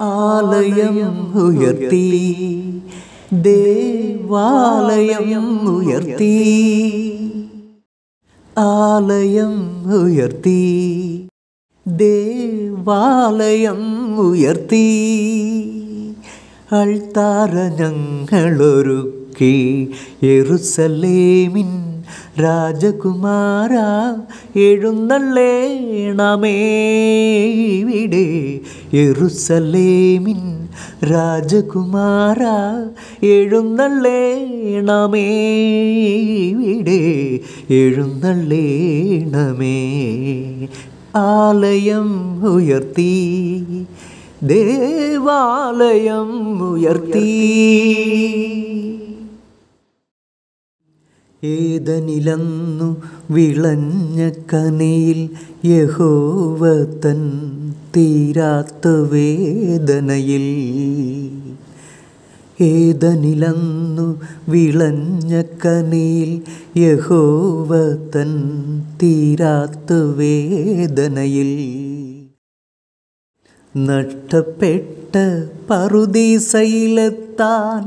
ആലയം ഉയർത്തി ദേവാലയം ഉയർത്തി ആലയം ഉയർത്തി ദേവാലയം ഉയർത്തി അൾത്താര ഞങ്ങളൊരുക്കി യെറുസലേമിൻ രാജകുമാര എഴുന്നള്ളേണമേ ഇവിടെ യെറുസലേമിൻ രാജകുമാര എഴുന്നള്ളേണമേ ഇവിടെ എഴുന്നള്ളേണമേ ആലയം ഉയർത്തി ദേവാലയം ഉയർത്തി ഏതനിലന്നു വിളഞ്ഞ കനയിൽ യഹോവത്തൻ തീരാത്ത വേദനയിൽ ഏതനിലന്നു വിളഞ്ഞ കനയിൽ യഹോവത്തൻ തീരാത്ത വേദനയിൽ നഷ്ടപ്പെട്ട പറുദീസയിലെത്താൻ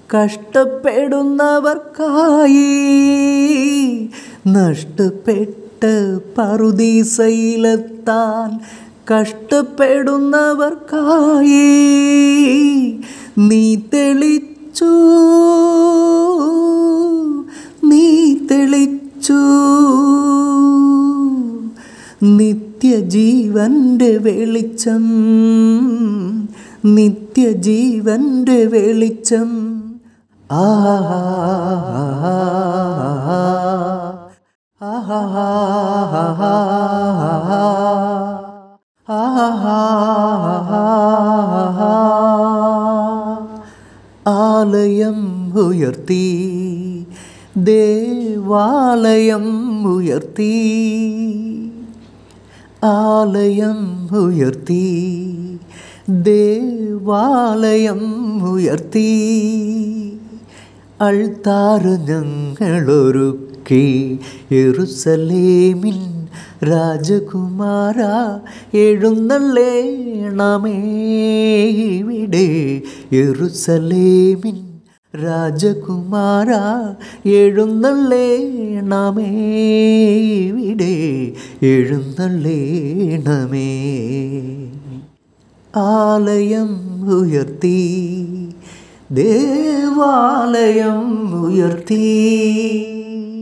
കഷ്ടപ്പെടുന്നവർക്കായി നഷ്ടപ്പെട്ട പറുദീസയിലെത്താൻ കഷ്ടപ്പെടുന്നവർക്കായി നീ തെളിച്ചു നീ തെളിച്ചു നിത്യജീവന്റെ വെളിച്ചം നിത്യജീവന്റെ വെളിച്ചം ആ ആലയം ഉയർത്തി ദേവാലയം ഉയർത്തി ആലയം ഉയർത്തി ദേവാലയം ഉയർത്തി അൾത്താറ് ഞങ്ങളൊരുക്കി യെറുസലേമിൻ രാജകുമാര എഴുന്നള്ളേണമേ ഇവിടെ യെറുസലേമിൻ രാജകുമാര എഴുന്നള്ളേണമേ ഇവിടെ എഴുന്നള്ളേണമേ ആലയം ഉയർത്തി ദേവാലയം ഉയർത്തി